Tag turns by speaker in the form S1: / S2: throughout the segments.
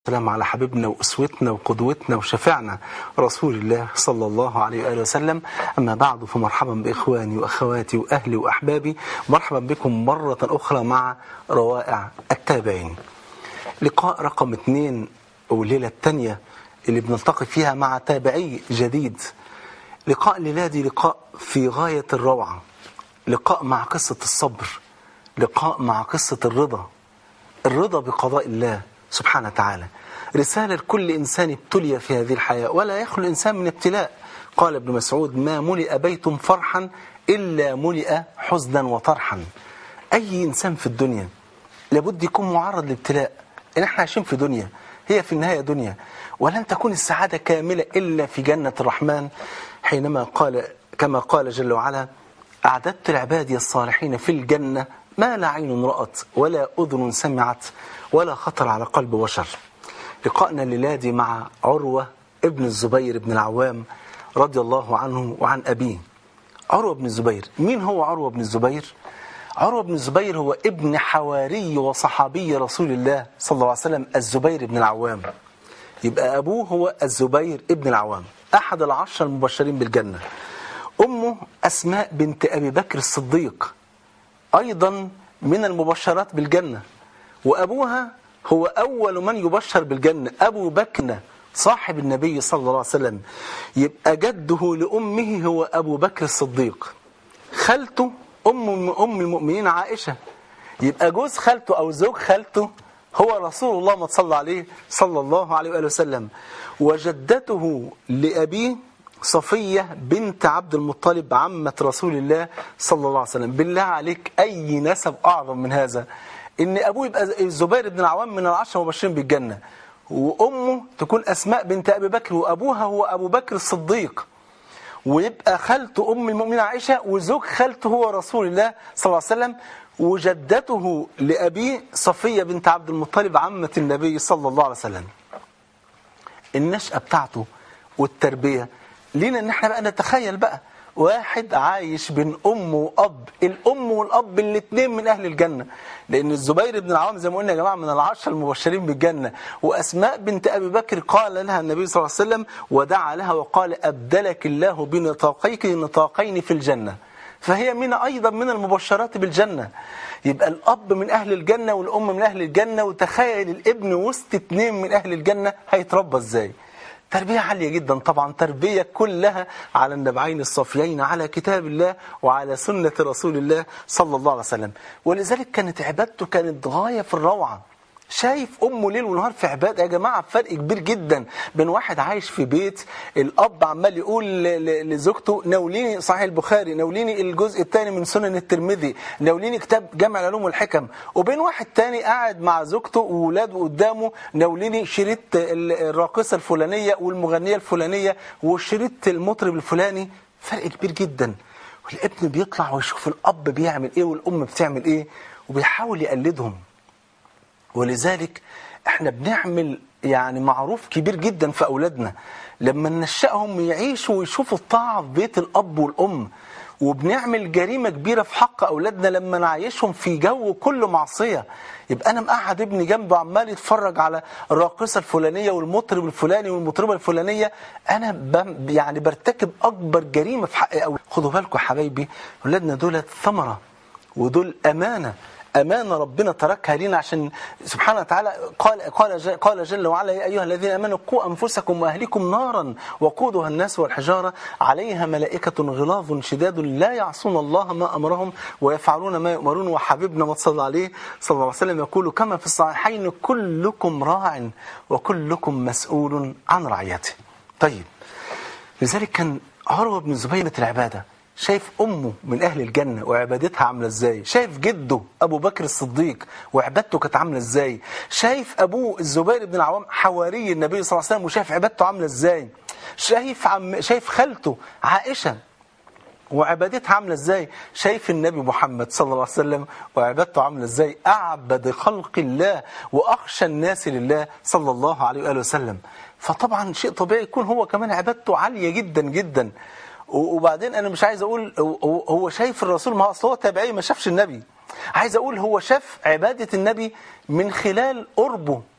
S1: السلام على حبيبنا وأسوتنا وقدوتنا وشفعنا رسول الله صلى الله عليه وآله وسلم أما بعد فمرحبا بإخواني وأخواتي وأهلي وأحبابي مرحبا بكم مرة أخرى مع روائع التابعين لقاء رقم اثنين والليلة الثانية اللي بنلتقي فيها مع تابعي جديد لقاء الليلة دي لقاء في غاية الروعة لقاء مع قصة الصبر لقاء مع قصة الرضا الرضا بقضاء الله سبحانه وتعالى رسالة لكل إنسان ابتلي في هذه الحياة ولا يخلو الإنسان من ابتلاء قال ابن مسعود ما ملئ بيت فرحا إلا ملئ حزنا وطرحا أي إنسان في الدنيا لابد يكون معرض لابتلاء إن احنا عايشين في دنيا هي في النهاية دنيا ولن تكون السعادة كاملة إلا في جنة الرحمن حينما قال كما قال جل وعلا أعددت لعبادي الصالحين في الجنة ما لا عين رأت ولا أذن سمعت ولا خطر على قلب بشر لقائنا الليلادي مع عروة ابن الزبير بن العوام رضي الله عنه وعن أبيه عروة بن الزبير مين هو عروة بن الزبير؟ عروة بن الزبير هو ابن حواري وصحابي رسول الله صلى الله عليه وسلم الزبير بن العوام يبقى أبوه هو الزبير ابن العوام أحد العشر المبشرين بالجنة أمه أسماء بنت أبي بكر الصديق أيضا من المبشرات بالجنة وأبوها هو أول من يبشر بالجنة أبو بكر صاحب النبي صلى الله عليه وسلم يبقى جده لأمه هو أبو بكر الصديق خالته أم أم المؤمنين عائشة يبقى جوز خالته أو زوج خالته هو رسول الله ما صلى عليه صلى الله عليه وآله وسلم وجدته لأبيه صفية بنت عبد المطلب عمة رسول الله صلى الله عليه وسلم بالله عليك أي نسب أعظم من هذا إن أبوه يبقى الزبير بن العوام من العشرة مبشرين بالجنة وأمه تكون أسماء بنت أبي بكر وأبوها هو أبو بكر الصديق ويبقى خالته أم المؤمنين عائشة وزوج خالته هو رسول الله صلى الله عليه وسلم وجدته لأبيه صفية بنت عبد المطلب عمة النبي صلى الله عليه وسلم النشأة بتاعته والتربية لينا ان احنا بقى نتخيل بقى واحد عايش بين ام واب الام والاب الاثنين من اهل الجنه لان الزبير بن العوام زي ما قلنا يا جماعه من العشر المبشرين بالجنه واسماء بنت ابي بكر قال لها النبي صلى الله عليه وسلم ودعا لها وقال ابدلك الله بنطاقيك نطاقين في الجنه فهي من ايضا من المبشرات بالجنه يبقى الاب من اهل الجنه والام من اهل الجنه وتخيل الابن وسط اثنين من اهل الجنه هيتربى ازاي تربية عالية جدا طبعا تربية كلها على النبعين الصافيين على كتاب الله وعلى سنة رسول الله صلى الله عليه وسلم ولذلك كانت عبادته كانت غاية في الروعة شايف امه ليل ونهار في عباده يا جماعه فرق كبير جدا بين واحد عايش في بيت الاب عمال يقول لزوجته ناوليني صحيح البخاري ناوليني الجزء الثاني من سنن الترمذي ناوليني كتاب جامع العلوم والحكم وبين واحد تاني قاعد مع زوجته وولاده قدامه ناوليني شريط الراقصه الفلانيه والمغنيه الفلانيه وشريط المطرب الفلاني فرق كبير جدا والابن بيطلع ويشوف الاب بيعمل ايه والام بتعمل ايه وبيحاول يقلدهم ولذلك احنا بنعمل يعني معروف كبير جدا في أولادنا لما ننشأهم يعيشوا ويشوفوا الطاعة في بيت الأب والأم وبنعمل جريمة كبيرة في حق أولادنا لما نعيشهم في جو كله معصية يبقى أنا مقعد ابني جنبه عمال يتفرج على الراقصة الفلانية والمطرب الفلاني والمطربة الفلانية أنا ب... يعني برتكب أكبر جريمة في حق أولادنا خدوا بالكم يا حبايبي أولادنا دول ثمرة ودول أمانة أمانة ربنا تركها لنا عشان سبحانه وتعالى قال قال قال جل وعلا يا أيها الذين آمنوا قوا أنفسكم وأهلكم نارا وقودها الناس والحجارة عليها ملائكة غلاظ شداد لا يعصون الله ما أمرهم ويفعلون ما يؤمرون وحبيبنا ما صلى عليه صلى الله عليه وسلم يقول كما في الصحيحين كلكم راع وكلكم مسؤول عن رعيته طيب لذلك كان عروة بن زبير العبادة شايف أمه من أهل الجنة وعبادتها عاملة إزاي شايف جده أبو بكر الصديق وعبادته كانت عاملة إزاي شايف أبوه الزبير بن العوام حواري النبي صلى الله عليه وسلم وشايف عبادته عاملة إزاي شايف عم شايف خالته عائشة وعبادتها عاملة ازاي شايف النبي محمد صلى الله عليه وسلم وعبادته عاملة ازاي أعبد خلق الله وأخشى الناس لله صلى الله عليه وآله وسلم فطبعا شيء طبيعي يكون هو كمان عبادته عالية جدا جدا وبعدين انا مش عايز اقول هو شايف الرسول ما اصل هو تابعي ما شافش النبي عايز اقول هو شاف عباده النبي من خلال قربه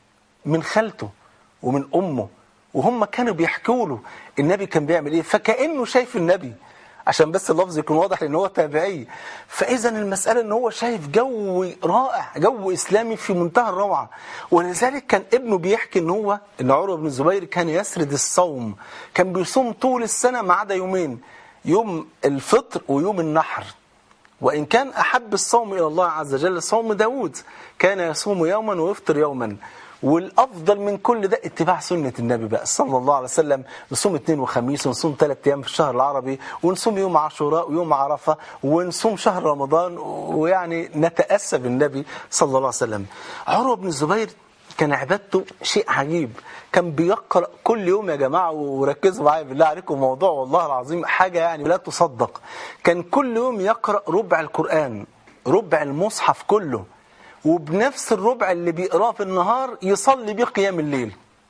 S1: من خالته ومن أمه وهم كانوا بيحكوا له النبي كان بيعمل ايه فكأنه شايف النبي عشان بس اللفظ يكون واضح لان هو تابعي فاذا المساله ان هو شايف جو رائع جو اسلامي في منتهى الروعه ولذلك كان ابنه بيحكي ان هو ان عروه بن الزبير كان يسرد الصوم كان بيصوم طول السنه ما عدا يومين يوم الفطر ويوم النحر وإن كان أحب الصوم إلى الله عز وجل صوم داود كان يصوم يوما ويفطر يوما والأفضل من كل ده اتباع سنة النبي بقى صلى الله عليه وسلم نصوم اثنين وخميس ونصوم ثلاث أيام في الشهر العربي ونصوم يوم عاشوراء ويوم عرفة ونصوم شهر رمضان ويعني نتأسى بالنبي صلى الله عليه وسلم عروة بن الزبير كان عبادته شيء عجيب كان بيقرأ كل يوم يا جماعة وركزوا معايا بالله عليكم موضوع والله العظيم حاجة يعني لا تصدق كان كل يوم يقرأ ربع القرآن ربع المصحف كله وبنفس الربع اللي بيقراه في النهار يصلي بيه قيام الليل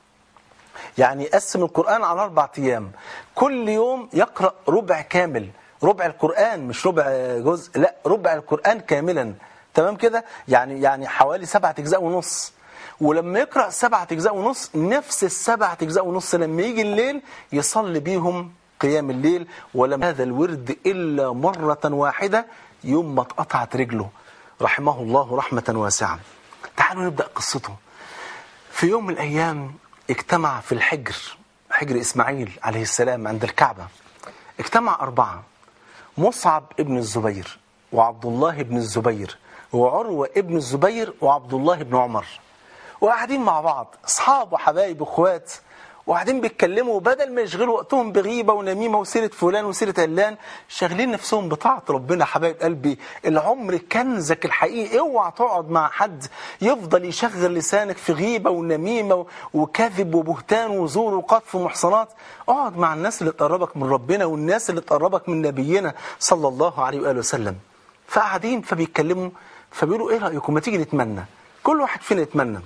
S1: يعني يقسم القرآن على أربع أيام كل يوم يقرأ ربع كامل ربع القرآن مش ربع جزء لا ربع القرآن كاملا تمام كده يعني يعني حوالي سبعة أجزاء ونص ولما يقرأ سبعة أجزاء ونص نفس السبعة أجزاء ونص لما يجي الليل يصلي بيهم قيام الليل ولم هذا الورد إلا مرة واحدة يوم ما اتقطعت رجله رحمه الله رحمة واسعة تعالوا نبدأ قصته في يوم من الأيام اجتمع في الحجر حجر إسماعيل عليه السلام عند الكعبة اجتمع أربعة مصعب ابن الزبير وعبد الله بن الزبير وعروة ابن الزبير وعبد الله بن عمر وقاعدين مع بعض اصحاب وحبايب واخوات وقاعدين بيتكلموا بدل ما يشغلوا وقتهم بغيبه ونميمه وسيره فلان وسيره علان شاغلين نفسهم بطاعه ربنا حبايب قلبي العمر كنزك الحقيقي اوعى تقعد مع حد يفضل يشغل لسانك في غيبه ونميمه وكذب وبهتان وزور وقذف ومحصنات اقعد مع الناس اللي تقربك من ربنا والناس اللي تقربك من نبينا صلى الله عليه واله وسلم فقاعدين فبيتكلموا فبيقولوا ايه رايكم ما تيجي نتمنى كل واحد فينا يتمنى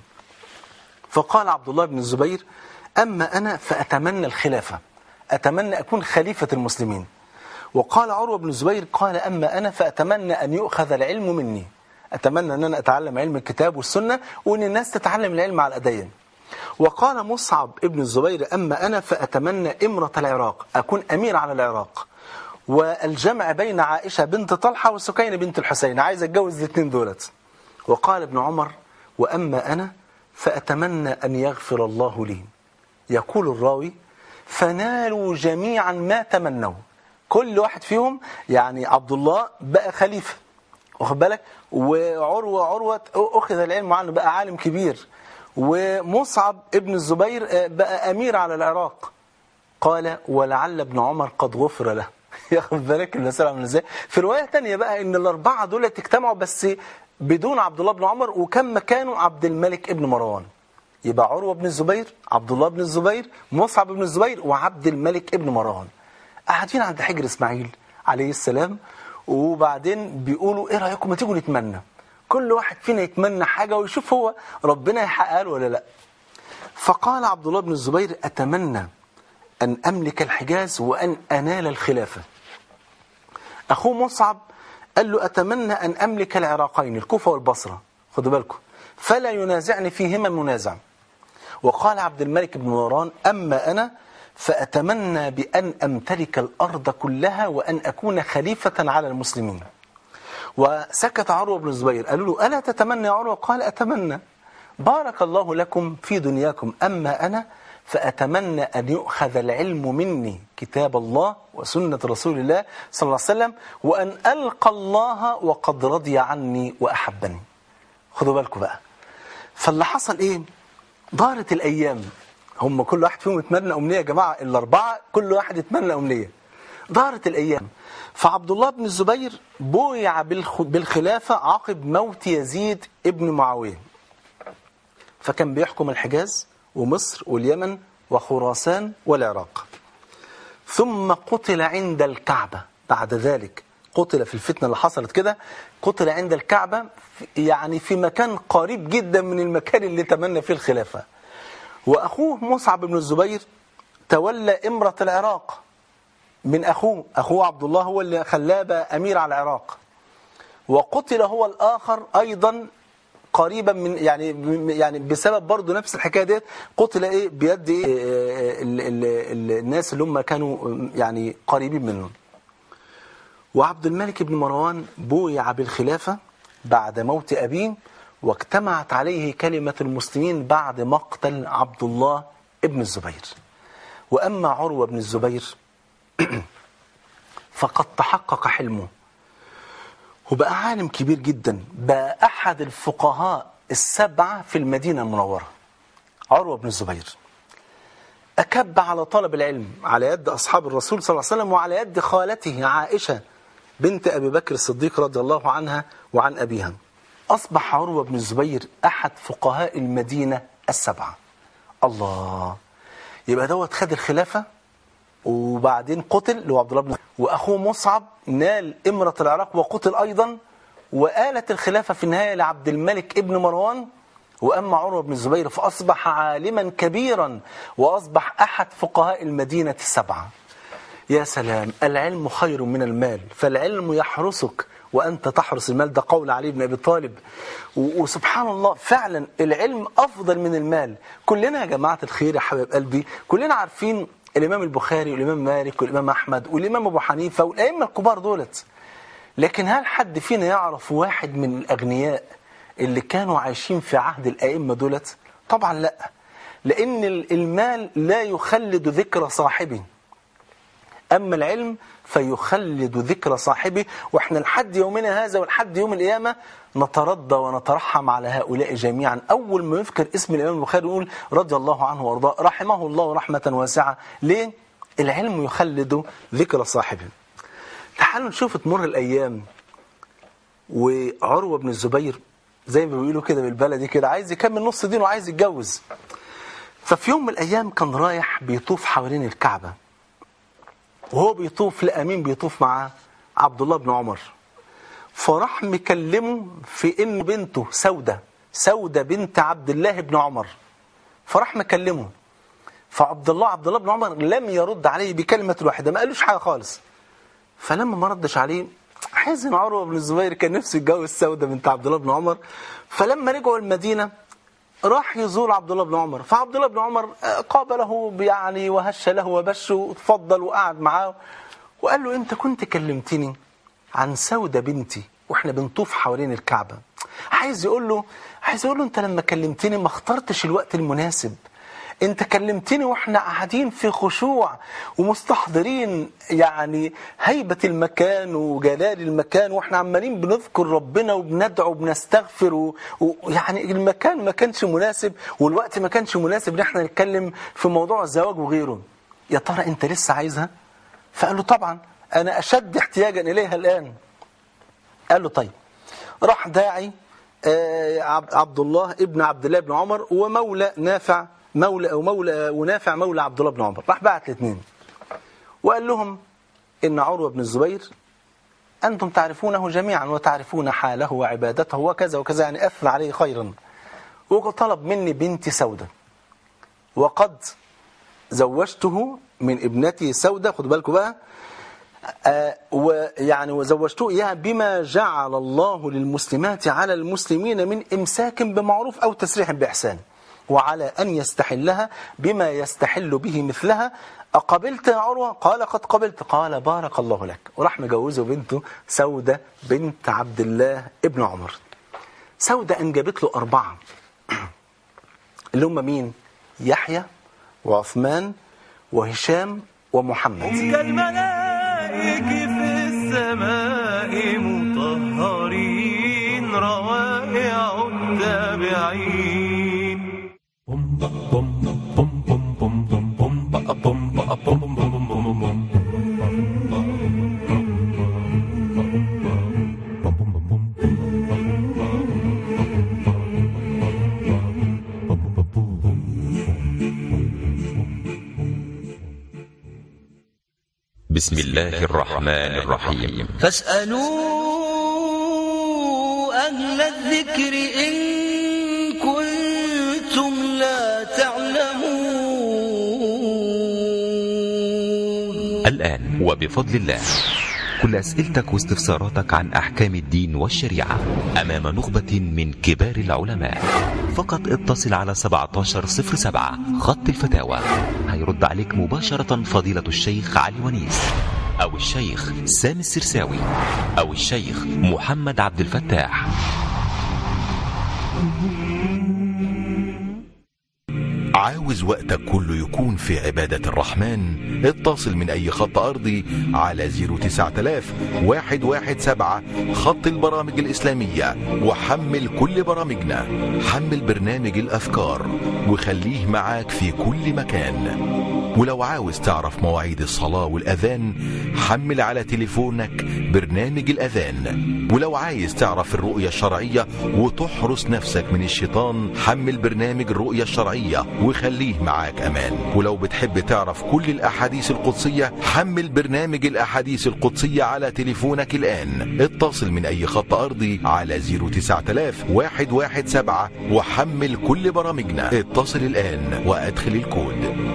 S1: فقال عبد الله بن الزبير أما أنا فأتمنى الخلافة أتمنى أكون خليفة المسلمين وقال عروة بن الزبير قال أما أنا فأتمنى أن يؤخذ العلم مني أتمنى أن أنا أتعلم علم الكتاب والسنة وأن الناس تتعلم العلم على الأدين وقال مصعب ابن الزبير أما أنا فأتمنى إمرة العراق أكون أمير على العراق والجمع بين عائشة بنت طلحة وسكينة بنت الحسين عايز أتجوز الاثنين دولت وقال ابن عمر وأما أنا فأتمنى أن يغفر الله لي يقول الراوي فنالوا جميعا ما تمنوا كل واحد فيهم يعني عبد الله بقى خليفة واخد بالك وعروة عروة أخذ العلم عنه بقى عالم كبير ومصعب ابن الزبير بقى أمير على العراق قال ولعل ابن عمر قد غفر له ياخد بالك المسألة عامله ازاي في رواية تانية بقى ان الأربعة دول اجتمعوا بس بدون عبد الله بن عمر وكان مكانه عبد الملك ابن مروان يبقى عروة بن الزبير عبد الله بن الزبير مصعب بن الزبير وعبد الملك ابن مروان قاعدين عند حجر اسماعيل عليه السلام وبعدين بيقولوا ايه رايكم ما تيجوا نتمنى كل واحد فينا يتمنى حاجه ويشوف هو ربنا يحققها له ولا لا فقال عبد الله بن الزبير اتمنى ان املك الحجاز وان انال الخلافه اخوه مصعب قال له أتمنى أن أملك العراقين الكوفة والبصرة خدوا بالكم فلا ينازعني فيهما منازع وقال عبد الملك بن مروان أما أنا فأتمنى بأن أمتلك الأرض كلها وأن أكون خليفة على المسلمين وسكت عروة بن الزبير قالوا له ألا تتمنى يا عروة قال أتمنى بارك الله لكم في دنياكم أما أنا فأتمنى أن يؤخذ العلم مني كتاب الله وسنة رسول الله صلى الله عليه وسلم وأن ألقى الله وقد رضي عني وأحبني خدوا بالكم بقى فاللي حصل إيه دارت الأيام هم كل واحد فيهم يتمنى أمنية يا جماعة الأربعة كل واحد يتمنى أمنية دارت الأيام فعبد الله بن الزبير بويع بالخلافة عقب موت يزيد ابن معاوية فكان بيحكم الحجاز ومصر واليمن وخراسان والعراق ثم قتل عند الكعبة بعد ذلك قتل في الفتنة اللي حصلت كده قتل عند الكعبة يعني في مكان قريب جدا من المكان اللي تمنى فيه الخلافة وأخوه مصعب بن الزبير تولى إمرة العراق من أخوه أخوه عبد الله هو اللي خلاه أمير على العراق وقتل هو الآخر أيضا قريبا من يعني يعني بسبب برضه نفس الحكايه ديت قتل ايه بيد ايه ال ال ال الناس اللي هم كانوا يعني قريبين منه وعبد الملك بن مروان بويع بالخلافه بعد موت ابيه واجتمعت عليه كلمه المسلمين بعد مقتل عبد الله ابن الزبير واما عروه بن الزبير فقد تحقق حلمه وبقى عالم كبير جدا بقى أحد الفقهاء السبعة في المدينة المنورة عروة بن الزبير أكب على طلب العلم على يد أصحاب الرسول صلى الله عليه وسلم وعلى يد خالته عائشة بنت أبي بكر الصديق رضي الله عنها وعن أبيها أصبح عروة بن الزبير أحد فقهاء المدينة السبعة الله يبقى دوت خد الخلافة وبعدين قتل اللي هو عبد الله بن واخوه مصعب نال امره العراق وقتل ايضا وآلت الخلافه في النهايه لعبد الملك ابن مروان واما عروه بن الزبير فاصبح عالما كبيرا واصبح احد فقهاء المدينه السبعه. يا سلام العلم خير من المال فالعلم يحرسك وانت تحرس المال ده قول علي بن ابي طالب وسبحان الله فعلا العلم افضل من المال كلنا يا جماعه الخير يا حبايب قلبي كلنا عارفين الإمام البخاري والإمام مالك والإمام أحمد والإمام أبو حنيفة والأئمة الكبار دولت لكن هل حد فينا يعرف واحد من الأغنياء اللي كانوا عايشين في عهد الأئمة دولت طبعا لا لأن المال لا يخلد ذكر صاحبه أما العلم فيخلد ذكر صاحبه وإحنا لحد يومنا هذا ولحد يوم القيامة نترضى ونترحم على هؤلاء جميعا أول ما يذكر اسم الإمام البخاري نقول رضي الله عنه وارضاه رحمه الله رحمة واسعة ليه؟ العلم يخلد ذكر صاحبه تعالوا نشوف تمر الأيام وعروة بن الزبير زي ما بيقولوا كده بالبلدي كده عايز يكمل نص دين وعايز يتجوز ففي يوم من الأيام كان رايح بيطوف حوالين الكعبة وهو بيطوف لأمين بيطوف مع عبد الله بن عمر فراح مكلمه في ان بنته سودة سودة بنت عبد الله بن عمر فراح مكلمه فعبد الله عبد الله بن عمر لم يرد عليه بكلمة واحدة ما قالوش حاجة خالص فلما ما ردش عليه حزن عروة بن الزبير كان نفسه يتجوز سودة بنت عبد الله بن عمر فلما رجعوا المدينة راح يزور عبد الله بن عمر فعبد الله بن عمر قابله يعني وهش له وبش وتفضل وقعد معاه وقال له انت كنت كلمتني عن سودة بنتي واحنا بنطوف حوالين الكعبة عايز يقول له عايز يقول له انت لما كلمتني ما اخترتش الوقت المناسب انت كلمتني واحنا قاعدين في خشوع ومستحضرين يعني هيبة المكان وجلال المكان واحنا عمالين بنذكر ربنا وبندعو وبنستغفر ويعني المكان ما كانش مناسب والوقت ما كانش مناسب ان احنا نتكلم في موضوع الزواج وغيره يا ترى انت لسه عايزها فقال له طبعا انا اشد احتياجا اليها الان قال له طيب راح داعي عبد الله ابن عبد الله بن عمر ومولى نافع مولى او مولى ونافع مولى عبد الله بن عمر راح بعت الاثنين وقال لهم ان عروه بن الزبير انتم تعرفونه جميعا وتعرفون حاله وعبادته وكذا وكذا يعني اثنى عليه خيرا وطلب مني بنتي سوده وقد زوجته من ابنتي سوده خدوا بالكم بقى آه ويعني وزوجته إياها بما جعل الله للمسلمات على المسلمين من إمساك بمعروف أو تسريح بإحسان وعلى أن يستحلها بما يستحل به مثلها أقبلت يا عروة قال قد قبلت قال بارك الله لك وراح مجوزه بنته سودة بنت عبد الله ابن عمر سودة أنجبت له أربعة اللي هم مين يحيى وعثمان وهشام ومحمد
S2: هم كالملائك في السماء مطهرين روائع التابعين
S3: بسم الله الرحمن الرحيم
S4: فاسألوا أهل الذكر إن كنتم لا تعلمون
S3: الآن وبفضل الله كل أسئلتك واستفساراتك عن أحكام الدين والشريعة أمام نخبة من كبار العلماء فقط اتصل على 1707 خط الفتاوى هيرد عليك مباشرة فضيلة الشيخ علي ونيس أو الشيخ سامي السرساوي أو الشيخ محمد عبد الفتاح
S5: عاوز وقتك كله يكون في عبادة الرحمن اتصل من أي خط أرضي على 09000 117 خط البرامج الإسلامية وحمل كل برامجنا حمل برنامج الأذكار وخليه معاك في كل مكان ولو عاوز تعرف مواعيد الصلاة والأذان حمل على تليفونك برنامج الأذان ولو عايز تعرف الرؤية الشرعية وتحرس نفسك من الشيطان حمل برنامج الرؤية الشرعية وخليه معاك أمان ولو بتحب تعرف كل الأحاديث القدسية حمل برنامج الأحاديث القدسية على تليفونك الآن اتصل من أي خط أرضي على 09000 117 وحمل كل برامجنا اتصل الآن وأدخل الكود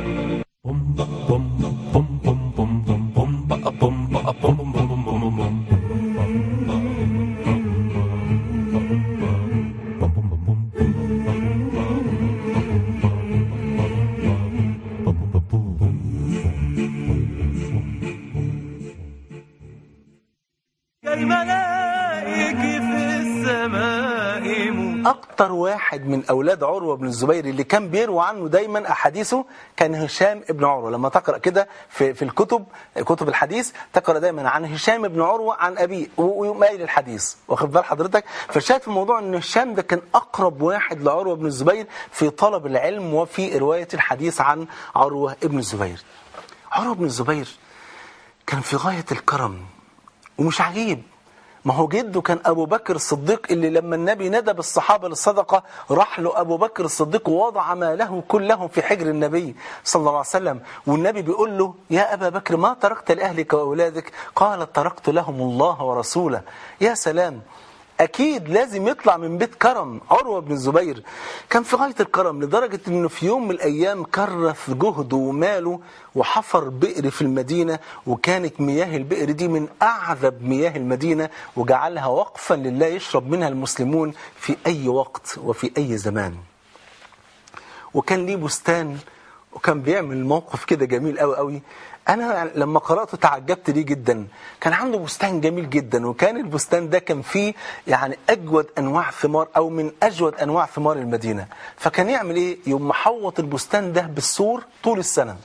S2: كالملائك في السماء م-
S1: اكتر واحد من اولاد عروه بن الزبير اللي كان بيروى عنه دايما احاديثه كان هشام ابن عروه لما تقرا كده في في الكتب كتب الحديث تقرا دايما عن هشام ابن عروه عن ابيه و- ويقوم قايل الحديث واخد بال حضرتك فالشاهد في الموضوع ان هشام ده كان اقرب واحد لعروه بن الزبير في طلب العلم وفي روايه الحديث عن عروه ابن الزبير عروه بن الزبير كان في غايه الكرم ومش عجيب ما هو جده كان ابو بكر الصديق اللي لما النبي ندب الصحابه للصدقه راح له ابو بكر الصديق ووضع ماله كله في حجر النبي صلى الله عليه وسلم والنبي بيقول له يا ابا بكر ما تركت لاهلك واولادك قال تركت لهم الله ورسوله يا سلام اكيد لازم يطلع من بيت كرم عروه بن الزبير كان في غايه الكرم لدرجه انه في يوم من الايام كرث جهده وماله وحفر بئر في المدينه وكانت مياه البئر دي من اعذب مياه المدينه وجعلها وقفا لله يشرب منها المسلمون في اي وقت وفي اي زمان وكان ليه بستان وكان بيعمل موقف كده جميل قوي قوي انا لما قراته تعجبت ليه جدا كان عنده بستان جميل جدا وكان البستان ده كان فيه يعني اجود انواع ثمار او من اجود انواع ثمار المدينه فكان يعمل ايه يوم محوط البستان ده بالسور طول السنه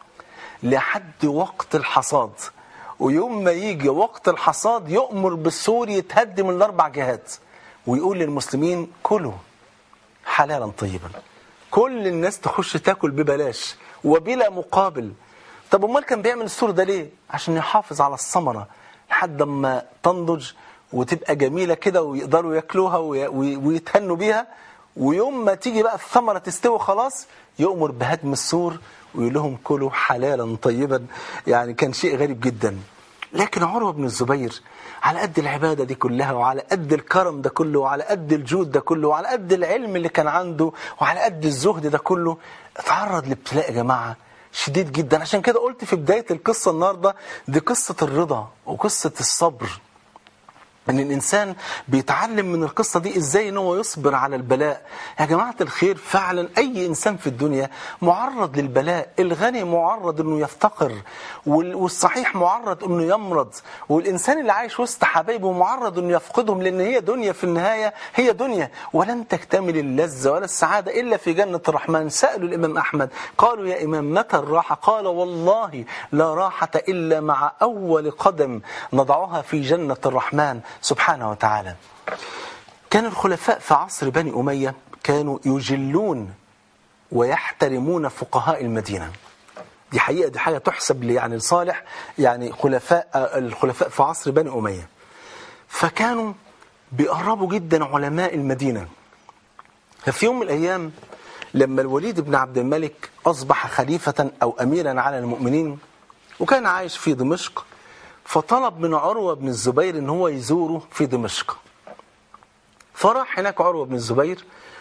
S1: لحد وقت الحصاد ويوم ما يجي وقت الحصاد يؤمر بالسور يتهد من الاربع جهات ويقول للمسلمين كلوا حلالا طيبا كل الناس تخش تاكل ببلاش وبلا مقابل طب امال كان بيعمل السور ده ليه عشان يحافظ على الثمره لحد ما تنضج وتبقى جميله كده ويقدروا ياكلوها وي- وي- ويتهنوا بيها ويوم ما تيجي بقى الثمره تستوي خلاص يؤمر بهدم السور ويقول لهم كلوا حلالا طيبا يعني كان شيء غريب جدا لكن عروه بن الزبير على قد العباده دي كلها وعلى قد الكرم ده كله وعلى قد الجود ده كله وعلى قد العلم اللي كان عنده وعلى قد الزهد ده كله اتعرض لابتلاء يا جماعه شديد جدا عشان كده قلت في بدايه القصه النهارده دي قصه الرضا وقصه الصبر ان الانسان بيتعلم من القصه دي ازاي ان هو يصبر على البلاء يا جماعه الخير فعلا اي انسان في الدنيا معرض للبلاء الغني معرض انه يفتقر وال- والصحيح معرض انه يمرض والانسان اللي عايش وسط حبايبه معرض انه يفقدهم لان هي دنيا في النهايه هي دنيا ولن تكتمل اللذه ولا السعاده الا في جنه الرحمن سالوا الامام احمد قالوا يا امام متى الراحه قال والله لا راحه الا مع اول قدم نضعها في جنه الرحمن سبحانه وتعالى كان الخلفاء في عصر بني أمية كانوا يجلون ويحترمون فقهاء المدينة دي حقيقة دي حاجة تحسب لي يعني لصالح يعني خلفاء الخلفاء في عصر بني أمية فكانوا بيقربوا جدا علماء المدينة ففي يوم من الأيام لما الوليد بن عبد الملك أصبح خليفة أو أميرا على المؤمنين وكان عايش في دمشق فطلب من عروة بن الزبير ان هو يزوره في دمشق فراح هناك عروة بن الزبير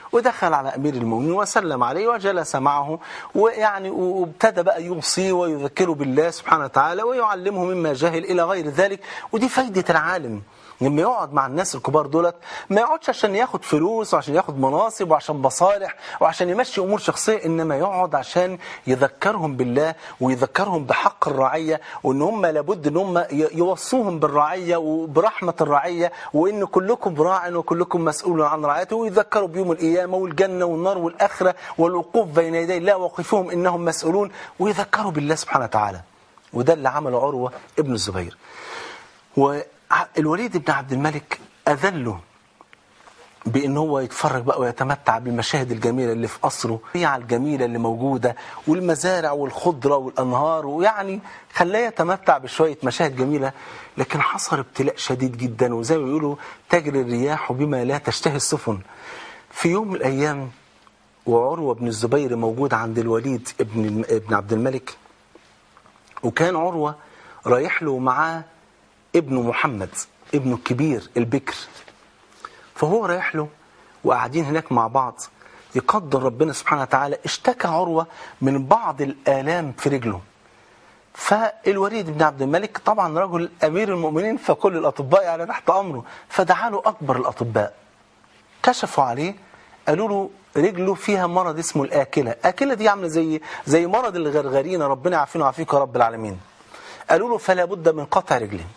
S1: ودخل على أمير المؤمنين وسلم عليه وجلس معه ويعني وابتدى بقى يوصيه ويذكره بالله سبحانه وتعالى ويعلمه مما جهل إلى غير ذلك ودي فايدة العالم لما يقعد مع الناس الكبار دولت ما يقعدش عشان ياخد فلوس وعشان ياخد مناصب وعشان مصالح وعشان يمشي امور شخصيه انما يقعد عشان يذكرهم بالله ويذكرهم بحق الرعيه وان هم لابد ان هم ي- يوصوهم بالرعيه وبرحمه الرعيه وان كلكم راع وكلكم مسؤول عن رعيته ويذكروا بيوم القيامه والجنه والنار والاخره والوقوف بين يدي الله وقفوهم انهم مسؤولون ويذكروا بالله سبحانه وتعالى وده اللي عمله عروه ابن الزبير والوليد بن عبد الملك أذله بان هو يتفرج بقى ويتمتع بالمشاهد الجميله اللي في قصره الطبيعه الجميله اللي موجوده والمزارع والخضره والانهار ويعني خلاه يتمتع بشويه مشاهد جميله لكن حصل ابتلاء شديد جدا وزي ما بيقولوا تجري الرياح بما لا تشتهي السفن في يوم من الايام وعروه بن الزبير موجود عند الوليد ابن ابن عبد الملك وكان عروه رايح له معاه ابنه محمد ابنه الكبير البكر فهو رايح له وقاعدين هناك مع بعض يقدر ربنا سبحانه وتعالى اشتكى عروة من بعض الآلام في رجله فالوليد بن عبد الملك طبعا رجل أمير المؤمنين فكل الأطباء يعني تحت أمره فدعا له أكبر الأطباء كشفوا عليه قالوا له رجله فيها مرض اسمه الآكلة آكلة دي عاملة زي زي مرض الغرغرين ربنا يعافينا ويعافيك يا رب العالمين قالوا له فلا بد من قطع رجلين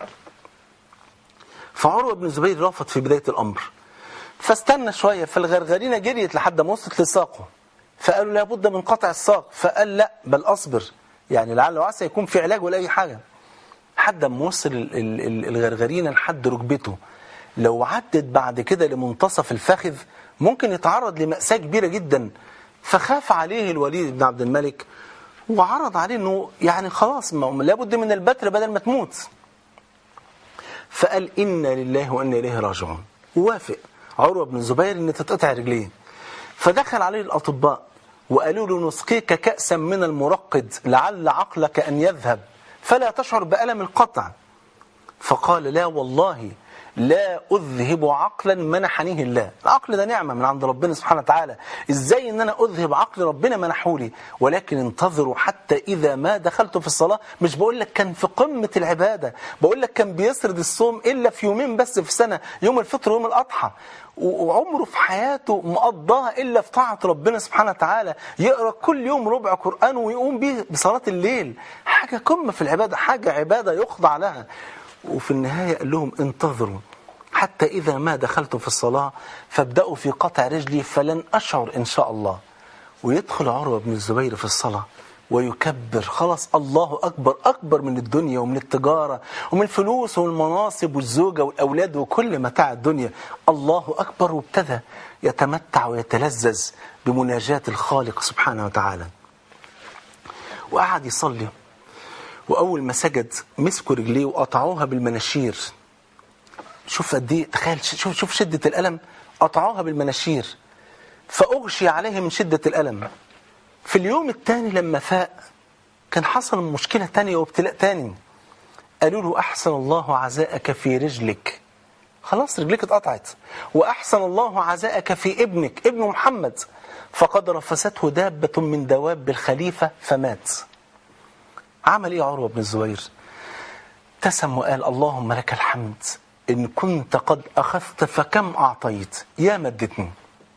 S1: فعروة بن الزبير رفض في بداية الأمر فاستنى شوية فالغرغرينة جريت لحد ما وصلت لساقه فقالوا لابد من قطع الساق فقال لا بل أصبر يعني لعل وعسى يكون في علاج ولا أي حاجة حد ما وصل ال- ال- ال- الغرغرينة لحد ركبته لو عدت بعد كده لمنتصف الفخذ ممكن يتعرض لمأساة كبيرة جدا فخاف عليه الوليد بن عبد الملك وعرض عليه انه يعني خلاص ما لابد من البتر بدل ما تموت فقال إنا لله وإنا إليه راجعون ووافق عروة بن الزبير إن تتقطع رجليه فدخل عليه الأطباء وقالوا له نسقيك كأسا من المرقد لعل عقلك أن يذهب فلا تشعر بألم القطع فقال لا والله لا أذهب عقلا منحنيه الله العقل ده نعمة من عند ربنا سبحانه وتعالى إزاي أن أنا أذهب عقل ربنا منحولي ولكن انتظروا حتى إذا ما دخلت في الصلاة مش بقول لك كان في قمة العبادة بقول لك كان بيسرد الصوم إلا في يومين بس في السنة يوم الفطر ويوم الأضحى وعمره في حياته مقضاها إلا في طاعة ربنا سبحانه وتعالى يقرأ كل يوم ربع قرآن ويقوم به بصلاة الليل حاجة قمة في العبادة حاجة عبادة يخضع لها وفي النهاية قال لهم انتظروا حتى إذا ما دخلت في الصلاة فابدأوا في قطع رجلي فلن أشعر إن شاء الله ويدخل عروة بن الزبير في الصلاة ويكبر خلاص الله أكبر أكبر من الدنيا ومن التجارة ومن الفلوس والمناصب والزوجة والأولاد وكل متاع الدنيا الله أكبر وابتدى يتمتع ويتلذذ بمناجاة الخالق سبحانه وتعالى وقعد يصلي واول ما سجد مسكوا رجليه وقطعوها بالمناشير شوف قد ايه تخيل شوف شوف شده الالم قطعوها بالمناشير فاغشي عليه من شده الالم في اليوم الثاني لما فاق كان حصل مشكله ثانيه وابتلاء ثاني قالوا له احسن الله عزاءك في رجلك خلاص رجلك اتقطعت واحسن الله عزاءك في ابنك ابن محمد فقد رفسته دابه من دواب الخليفه فمات عمل ايه عروه بن الزبير ابتسم وقال اللهم لك الحمد ان كنت قد اخذت فكم اعطيت يا مدتني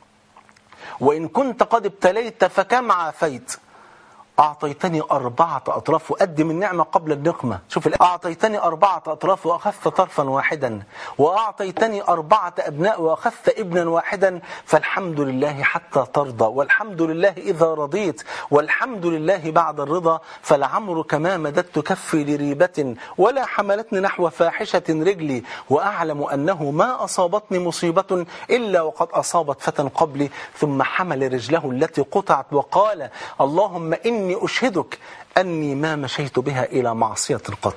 S1: وان كنت قد ابتليت فكم عافيت أعطيتني أربعة أطراف وقدم النعمة قبل النقمة شوف الآية. أعطيتني أربعة أطراف وأخذت طرفا واحدا وأعطيتني أربعة أبناء وأخذت ابنا واحدا فالحمد لله حتى ترضى والحمد لله إذا رضيت والحمد لله بعد الرضا فلعمرك ما مددت كفي لريبة ولا حملتني نحو فاحشة رجلي وأعلم أنه ما أصابتني مصيبة إلا وقد أصابت فتى قبلي ثم حمل رجله التي قطعت وقال اللهم إني أشهدك أني ما مشيت بها إلى معصية قط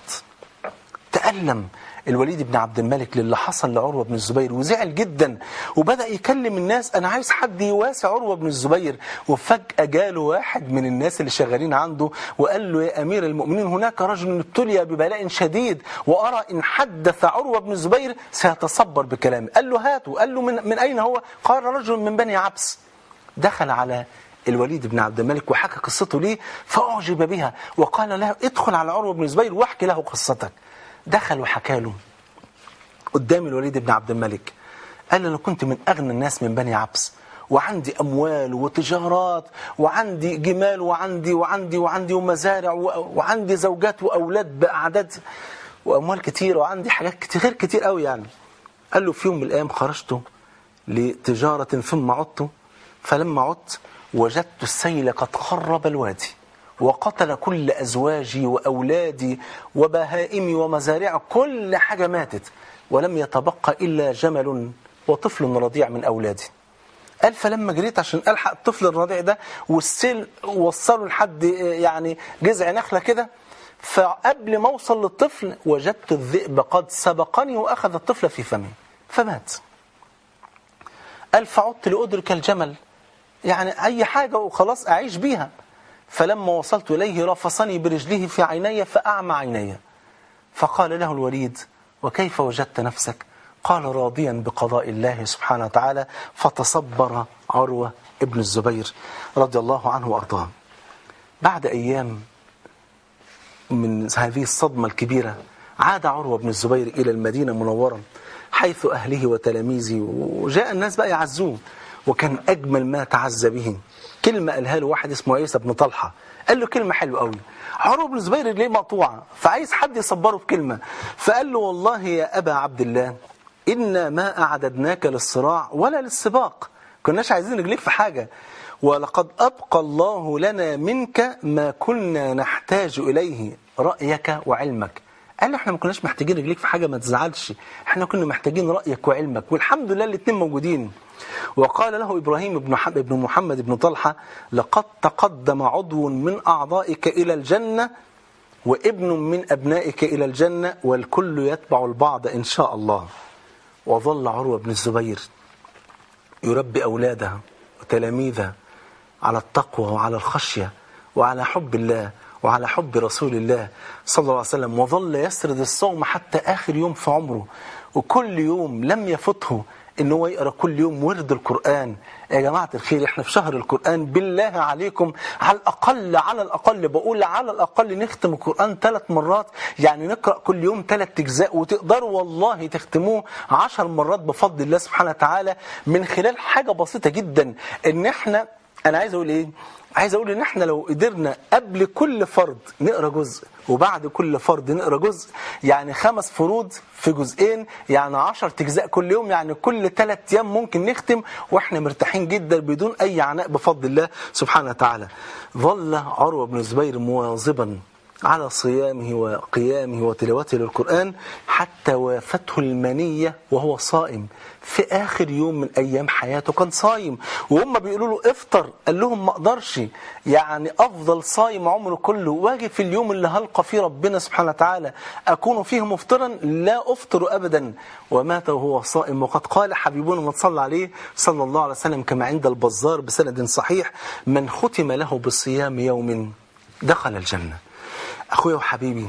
S1: تألم الوليد بن عبد الملك للي حصل لعروة بن الزبير وزعل جدا وبدأ يكلم الناس أنا عايز حد يواسي عروة بن الزبير وفجأة جاله واحد من الناس اللي شغالين عنده وقال له يا أمير المؤمنين هناك رجل ابتلي ببلاء شديد وأرى إن حدث عروة بن الزبير سيتصبر بكلامه قال له هاته قال له من, من أين هو قال رجل من بني عبس دخل على الوليد بن عبد الملك وحكى قصته ليه فأعجب بها وقال له ادخل على عروة بن الزبير واحكي له قصتك دخل وحكى له قدام الوليد بن عبد الملك قال له انا كنت من اغنى الناس من بني عبس وعندي اموال وتجارات وعندي جمال وعندي وعندي وعندي ومزارع و- وعندي زوجات واولاد باعداد واموال كتير وعندي حاجات كتير غير كتير قوي يعني قال له في يوم من الايام خرجت لتجاره ثم عدت فلما عدت وجدت السيل قد خرب الوادي وقتل كل أزواجي وأولادي وبهائمي ومزارع كل حاجة ماتت ولم يتبقى إلا جمل وطفل رضيع من أولادي قال فلما جريت عشان ألحق الطفل الرضيع ده والسيل وصله لحد يعني جذع نخلة كده فقبل ما أوصل للطفل وجدت الذئب قد سبقني وأخذ الطفل في فمه فمات قال فعدت لأدرك الجمل يعني أي حاجة وخلاص أعيش بيها فلما وصلت إليه رفصني برجله في عيني فأعمى عيني فقال له الوليد وكيف وجدت نفسك قال راضيا بقضاء الله سبحانه وتعالى فتصبر عروة ابن الزبير رضي الله عنه وأرضاه بعد أيام من هذه الصدمة الكبيرة عاد عروة بن الزبير إلى المدينة منورا حيث أهله وتلاميذه وجاء الناس بقى يعزوه وكان أجمل ما تعزى به كلمة قالها له واحد اسمه عيسى بن طلحة قال له كلمة حلوة قوي عروة بن الزبير ليه مقطوعة فعايز حد يصبره في كلمة فقال له والله يا أبا عبد الله إنا ما أعددناك للصراع ولا للسباق كناش عايزين رجليك في حاجة ولقد أبقى الله لنا منك ما كنا نحتاج إليه رأيك وعلمك قال له احنا ما كناش محتاجين رجليك في حاجة ما تزعلش احنا كنا محتاجين رأيك وعلمك والحمد لله الاثنين موجودين وقال له إبراهيم بن حب- بن محمد بن طلحة لقد تقدم عضو من أعضائك إلى الجنة وابن من أبنائك إلى الجنة والكل يتبع البعض إن شاء الله وظل عروة بن الزبير يربي أولاده وتلاميذه على التقوى وعلى الخشية وعلى حب الله وعلى حب رسول الله صلى الله عليه وسلم وظل يسرد الصوم حتى آخر يوم في عمره وكل يوم لم يفته ان هو يقرا كل يوم ورد القران يا جماعه الخير احنا في شهر القران بالله عليكم على الاقل على الاقل بقول على الاقل نختم القران ثلاث مرات يعني نقرا كل يوم ثلاث اجزاء وتقدروا والله تختموه عشر مرات بفضل الله سبحانه وتعالى من خلال حاجه بسيطه جدا ان احنا انا عايز اقول ايه عايز اقول ان احنا لو قدرنا قبل كل فرض نقرا جزء وبعد كل فرض نقرا جزء يعني خمس فروض في جزئين يعني عشر اجزاء كل يوم يعني كل ثلاث ايام ممكن نختم واحنا مرتاحين جدا بدون اي عناء بفضل الله سبحانه وتعالى ظل عروه بن الزبير مواظبا على صيامه وقيامه وتلاوته للقرآن حتى وافته المنية وهو صائم في آخر يوم من أيام حياته كان صايم وهم بيقولوا له افطر قال لهم ما اقدرش يعني أفضل صايم عمره كله واجي في اليوم اللي هلقى فيه ربنا سبحانه وتعالى أكون فيه مفطرا لا أفطر أبدا ومات وهو صائم وقد قال حبيبنا ما صلى عليه صلى الله عليه وسلم كما عند البزار بسند صحيح من ختم له بصيام يوم دخل الجنة أخويا وحبيبي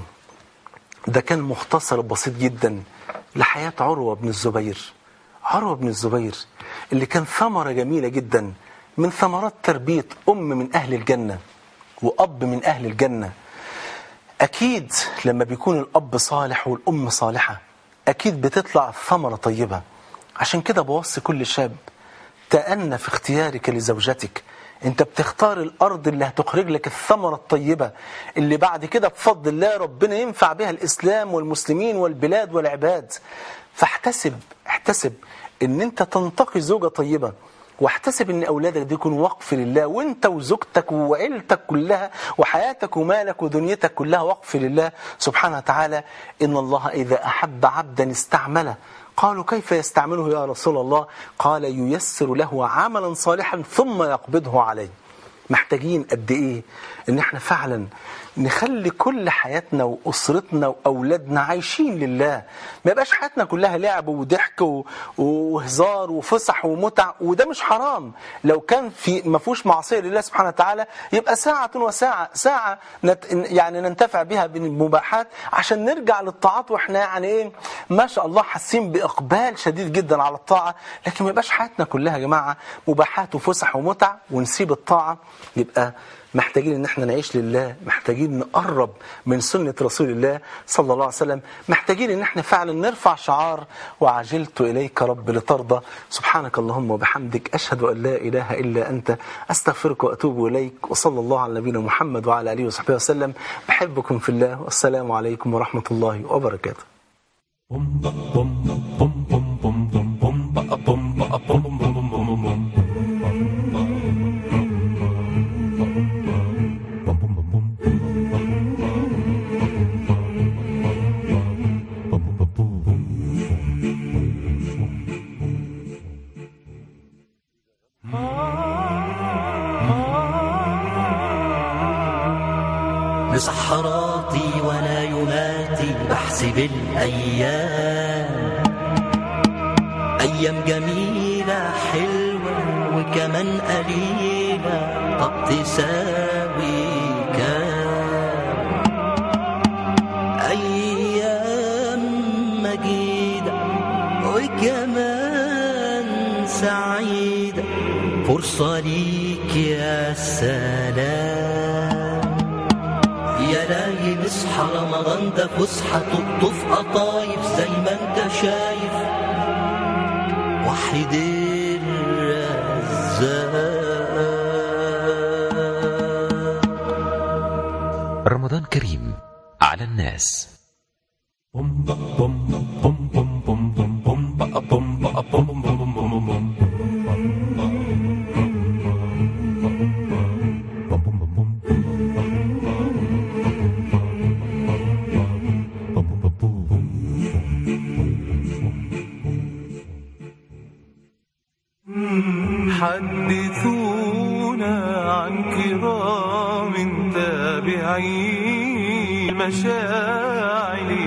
S1: ده كان مختصر بسيط جدا لحياة عروة بن الزبير عروة بن الزبير اللي كان ثمرة جميلة جدا من ثمرات تربية أم من أهل الجنة وأب من أهل الجنة أكيد لما بيكون الأب صالح والأم صالحة أكيد بتطلع ثمرة طيبة عشان كده بوصي كل شاب تأنى في اختيارك لزوجتك انت بتختار الارض اللي هتخرج لك الثمرة الطيبة اللي بعد كده بفضل الله ربنا ينفع بها الاسلام والمسلمين والبلاد والعباد فاحتسب احتسب ان انت تنتقي زوجة طيبة واحتسب ان اولادك دي يكون وقف لله وانت وزوجتك وعيلتك كلها وحياتك ومالك ودنيتك كلها وقف لله سبحانه وتعالى ان الله اذا احب عبدا استعمله قالوا كيف يستعمله يا رسول الله قال ييسر له عملا صالحا ثم يقبضه عليه محتاجين قد ايه ان احنا فعلا نخلي كل حياتنا واسرتنا واولادنا عايشين لله ما يبقاش حياتنا كلها لعب وضحك و- وهزار وفسح ومتع وده مش حرام لو كان في ما فيهوش معصيه لله سبحانه وتعالى يبقى ساعه وساعه ساعه نت يعني ننتفع بها بالمباحات عشان نرجع للطاعات واحنا يعني ايه ما شاء الله حاسين باقبال شديد جدا على الطاعه لكن ما يبقاش حياتنا كلها يا جماعه مباحات وفسح ومتع ونسيب الطاعه يبقى محتاجين ان احنا نعيش لله محتاجين نقرب من سنة رسول الله صلى الله عليه وسلم محتاجين ان احنا فعلا نرفع شعار وعجلت اليك رب لترضى سبحانك اللهم وبحمدك اشهد ان لا اله الا انت استغفرك واتوب اليك وصلى الله على نبينا محمد وعلى اله وصحبه وسلم بحبكم في الله والسلام عليكم ورحمة الله وبركاته
S4: مسحراتي ولا يماتي بحسب الأيام أيام جميلة حلوة وكمان قليلة طب تساوي كام أيام مجيدة وكمان سعيدة فرصة ليك يا سلام يا لايم اصحى رمضان ده فسحة تقطف قطايف زي ما انت شايف وحيد الرزاق
S3: رمضان كريم على الناس
S2: حدثونا عن كرام تابعي المشاعر